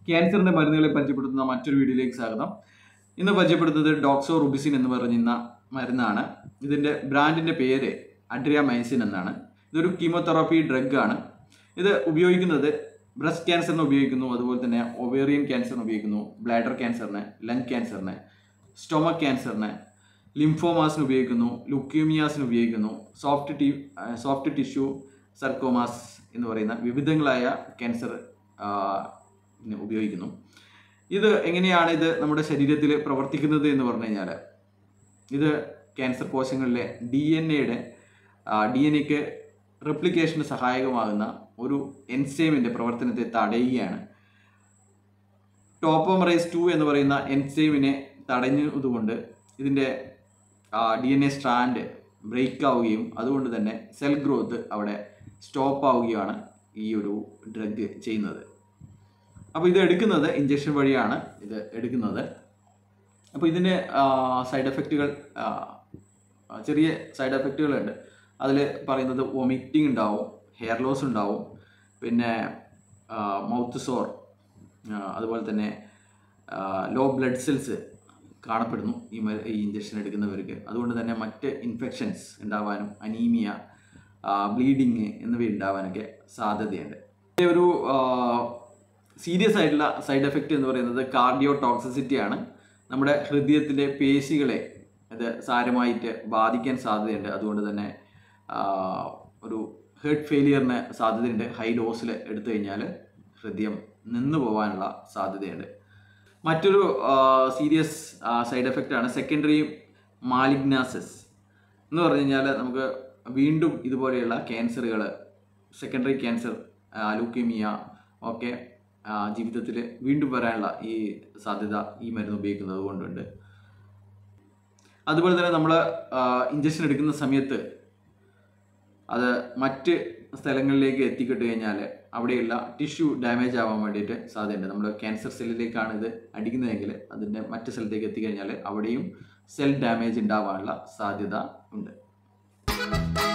ക്യാൻസറിന്റെ മരുന്നുകളെ പരിചയപ്പെടുത്തുന്ന മറ്റൊരു വീഡിയോയിലേക്ക് സ്വാഗതം ഇന്ന് പരിചയപ്പെടുത്തുന്നത് ഡോക്സോ റുബിസിൻ എന്ന് പറയുന്ന മരുന്നാണ് ഇതിന്റെ ബ്രാൻഡിന്റെ പേര് അഡ്രിയാമൈസിൻ എന്നാണ് ഇതൊരു കീമോതെറാപ്പി ഡ്രഗ് ആണ് ഇത് ഉപയോഗിക്കുന്നത് ബ്രസ്റ്റ് ക്യാൻസറിന് ഉപയോഗിക്കുന്നു അതുപോലെ തന്നെ ഒവേറിയൻ ക്യാൻസറിന് ഉപയോഗിക്കുന്നു ബ്ലാഡർ ക്യാൻസറിന് ലങ് ക്യാൻസറിന് സ്റ്റൊമക് ക്യാൻസറിന് ലിംഫോമാസിന് ഉപയോഗിക്കുന്നു ലുക്യൂമിയാസിന് ഉപയോഗിക്കുന്നു സോഫ്റ്റ് ടി സോഫ്റ്റ് ടിഷ്യൂ സർക്കോമാസ് എന്ന് പറയുന്ന വിവിധങ്ങളായ ക്യാൻസർ ന് ഉപയോഗിക്കുന്നു ഇത് എങ്ങനെയാണ് ഇത് നമ്മുടെ ശരീരത്തിൽ പ്രവർത്തിക്കുന്നത് എന്ന് പറഞ്ഞു കഴിഞ്ഞാൽ ഇത് ക്യാൻസർ കോശങ്ങളിലെ ഡി എൻ എയുടെ ഡി എൻ എക്ക് റെപ്ലിക്കേഷന് സഹായകമാകുന്ന ഒരു എൻസൈമിൻ്റെ പ്രവർത്തനത്തെ തടയുകയാണ് ടോപ്പോമറൈസ് ടു എന്ന് പറയുന്ന എൻസൈമിനെ തടഞ്ഞതുകൊണ്ട് ഇതിൻ്റെ D N A strand break ആവുകയും അതുകൊണ്ട് തന്നെ സെൽ ഗ്രോത്ത് അവിടെ സ്റ്റോപ്പ് ആവുകയാണ് ഈ ഒരു ഡ്രഗ് ചെയ്യുന്നത് അപ്പോൾ ഇത് എടുക്കുന്നത് ഇഞ്ചക്ഷൻ വഴിയാണ് ഇത് എടുക്കുന്നത് അപ്പോൾ ഇതിന് സൈഡ് എഫക്റ്റുകൾ ചെറിയ സൈഡ് എഫക്റ്റുകളുണ്ട് അതിൽ പറയുന്നത് വൊമിറ്റിംഗ് ഉണ്ടാവും ഹെയർ ലോസ് ഉണ്ടാവും പിന്നെ മൗത്ത് സോർ അതുപോലെ തന്നെ ലോ ബ്ലഡ് സെൽസ് കാണപ്പെടുന്നു ഈ മ ഈ ഇഞ്ചക്ഷൻ എടുക്കുന്നവർക്ക് അതുകൊണ്ട് തന്നെ മറ്റ് ഇൻഫെക്ഷൻസ് ഉണ്ടാവാനും അനീമിയ ബ്ലീഡിങ് എന്നിവ ഉണ്ടാവാനൊക്കെ സാധ്യതയുണ്ട് ഒരു സീരിയസ് ആയിട്ടുള്ള സൈഡ് എഫക്റ്റ് എന്ന് പറയുന്നത് കാർഡിയോ ടോക്സിസിറ്റി ആണ് നമ്മുടെ ഹൃദയത്തിലെ പേശികളെ ഇത് സാരമായിട്ട് ബാധിക്കാൻ സാധ്യതയുണ്ട് അതുകൊണ്ട് തന്നെ ഒരു ഹേർട്ട് ഫെയിലിയറിന് സാധ്യതയുണ്ട് ഹൈ ഡോസിൽ എടുത്തു കഴിഞ്ഞാൽ ഹൃദയം നിന്നു പോകാനുള്ള സാധ്യതയുണ്ട് മറ്റൊരു സീരിയസ് സൈഡ് എഫക്റ്റ് ആണ് സെക്കൻഡറി മാലിഗ്നാസിസ് എന്ന് പറഞ്ഞു കഴിഞ്ഞാൽ നമുക്ക് വീണ്ടും ഇതുപോലെയുള്ള ക്യാൻസറുകൾ സെക്കൻഡറി ക്യാൻസർ ലൂക്കീമിയ ഒക്കെ ജീവിതത്തിൽ വീണ്ടും വരാനുള്ള ഈ സാധ്യത ഈ മരുന്ന് ഉപയോഗിക്കുന്നത് കൊണ്ടുണ്ട് അതുപോലെ തന്നെ നമ്മൾ ഇഞ്ചക്ഷൻ എടുക്കുന്ന സമയത്ത് അത് മറ്റ് സ്ഥലങ്ങളിലേക്ക് എത്തിക്കിട്ട് കഴിഞ്ഞാൽ അവിടെയുള്ള ടിഷ്യൂ ഡാമേജ് ആവാൻ വേണ്ടിയിട്ട് സാധ്യതയുണ്ട് നമ്മൾ ക്യാൻസർ സെല്ലിലേക്കാണ് ഇത് അടിക്കുന്നതെങ്കിൽ അതിൻ്റെ മറ്റ് സ്ഥലത്തേക്ക് എത്തിക്കഴിഞ്ഞാൽ അവിടെയും സെൽ ഡാമേജ് ഉണ്ടാവാനുള്ള സാധ്യത ഉണ്ട്